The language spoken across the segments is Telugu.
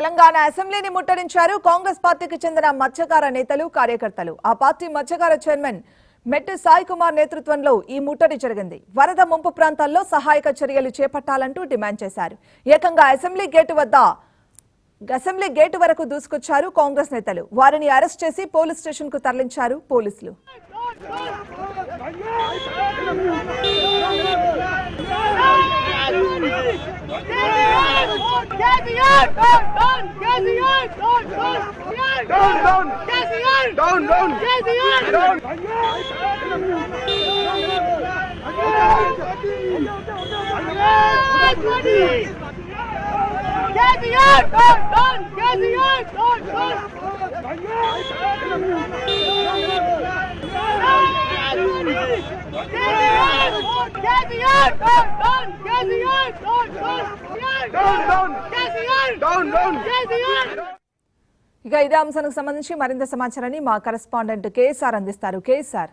తెలంగాణ అసెంబ్లీని ముట్టడించారు కాంగ్రెస్ పార్టీకి చెందిన మత్స్యకార నేతలు కార్యకర్తలు ఆ పార్టీ మత్స్యకార చైర్మన్ మెట్టి సాయి కుమార్ నేతృత్వంలో ఈ ముట్టడి జరిగింది వరద ముంపు ప్రాంతాల్లో సహాయక చర్యలు చేపట్టాలంటూ డిమాండ్ చేశారు ఏకంగా అసెంబ్లీ గేటు వద్ద అసెంబ్లీ గేటు వరకు దూసుకొచ్చారు కాంగ్రెస్ నేతలు వారిని అరెస్ట్ చేసి పోలీస్ స్టేషన్ కు తరలించారు పోలీసులు Down, down. Down. Down, down. ఇక ఇదే అంశానికి సంబంధించి మరింత సమాచారాన్ని మా కరెస్పాండెంట్ కేఎస్ఆర్ అందిస్తారు కేఎస్ఆర్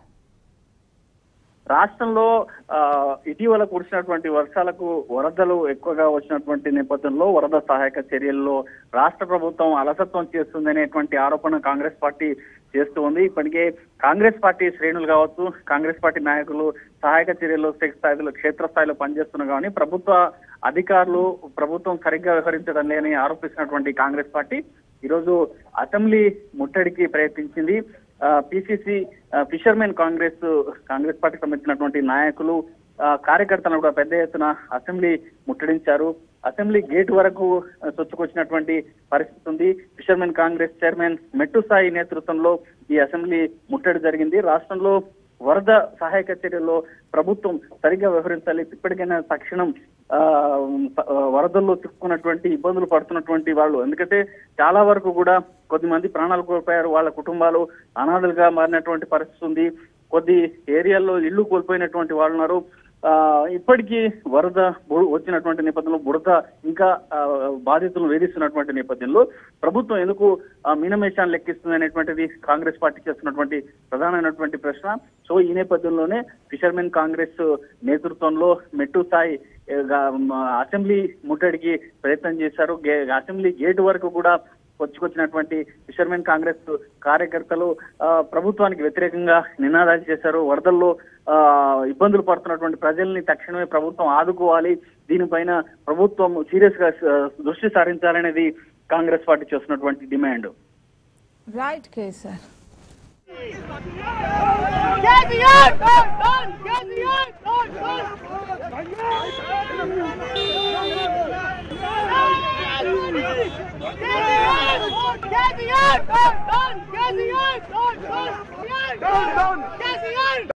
రాష్ట్రంలో ఆ, ఇటీవల కురిసినటువంటి వర్షాలకు వరదలు ఎక్కువగా వచ్చినటువంటి నేపథ్యంలో వరద సహాయక చర్యల్లో రాష్ట్ర ప్రభుత్వం అలసత్వం చేస్తుందనేటువంటి ఆరోపణ కాంగ్రెస్ పార్టీ చేస్తూ ఉంది ఇప్పటికే కాంగ్రెస్ పార్టీ శ్రేణులు కావచ్చు కాంగ్రెస్ పార్టీ నాయకులు సహాయక చర్యల్లో స్థాయిలో క్షేత్రస్థాయిలో పనిచేస్తున్నారు కానీ ప్రభుత్వ అధికారులు ప్రభుత్వం సరిగ్గా వ్యవహరించడం లేని ఆరోపిస్తున్నటువంటి కాంగ్రెస్ పార్టీ ఈరోజు అసెంబ్లీ ముట్టడికి ప్రయత్నించింది పిసిసి ఫిషర్మెన్ కాంగ్రెస్ కాంగ్రెస్ పార్టీకి సంబంధించినటువంటి నాయకులు ఆ, కార్యకర్తలను కూడా పెద్ద ఎత్తున అసెంబ్లీ ముట్టడించారు అసెంబ్లీ గేట్ వరకు ఆ, చొచ్చుకొచ్చినటువంటి పరిస్థితి ఉంది ఫిషర్మెన్ కాంగ్రెస్ చైర్మన్ మెట్టు సాయి నేతృత్వంలో ఈ అసెంబ్లీ ముట్టడి జరిగింది రాష్ట్రంలో వరద సహాయక చర్యల్లో ప్రభుత్వం సరిగ్గా వ్యవహరించాలి ఇప్పటికైనా తక్షణం ఆ ఆ, వరదల్లో చిక్కుకున్నటువంటి ఇబ్బందులు పడుతున్నటువంటి వాళ్ళు ఎందుకంటే చాలా వరకు కూడా కొద్దిమంది ప్రాణాలు కోల్పోయారు వాళ్ళ కుటుంబాలు అనాథలుగా మారినటువంటి పరిస్థితి ఉంది కొద్ది ఏరియాల్లో ఇల్లు కోల్పోయినటువంటి వాళ్ళు ఉన్నారు ఆ ఇప్పటికీ వరద బు- వచ్చినటువంటి నేపథ్యంలో బురద ఇంకా ఆ, బాధితులను వేధిస్తున్నటువంటి నేపథ్యంలో ప్రభుత్వం ఎందుకు ఆ, మీనమేషాన్ని లెక్కిస్తుంది అనేటువంటిది కాంగ్రెస్ పార్టీ చేస్తున్నటువంటి ప్రధానమైనటువంటి ప్రశ్న సో ఈ నేపథ్యంలోనే ఫిషర్మెన్ కాంగ్రెస్ నేతృత్వంలో మెట్టు స్థాయి ఏ, గా- మ- అసెంబ్లీ ముట్టడికి ప్రయత్నం చేశారు గే- అసెంబ్లీ గేటు వరకు కూడా వచ్చుకొచ్చినటువంటి ఫిషర్మెన్ కాంగ్రెస్ కార్యకర్తలు ఆ, ప్రభుత్వానికి వ్యతిరేకంగా నినాదాలు చేశారు వరదల్లో ఆ, ఇబ్బందులు పడుతున్నటువంటి ప్రజల్ని తక్షణమే ప్రభుత్వం ఆదుకోవాలి దీనిపైన ప్రభుత్వం సీరియస్ గా ఆ, దృష్టి సారించాలనేది కాంగ్రెస్ పార్టీ చేస్తున్నటువంటి demand right KSR Down, down.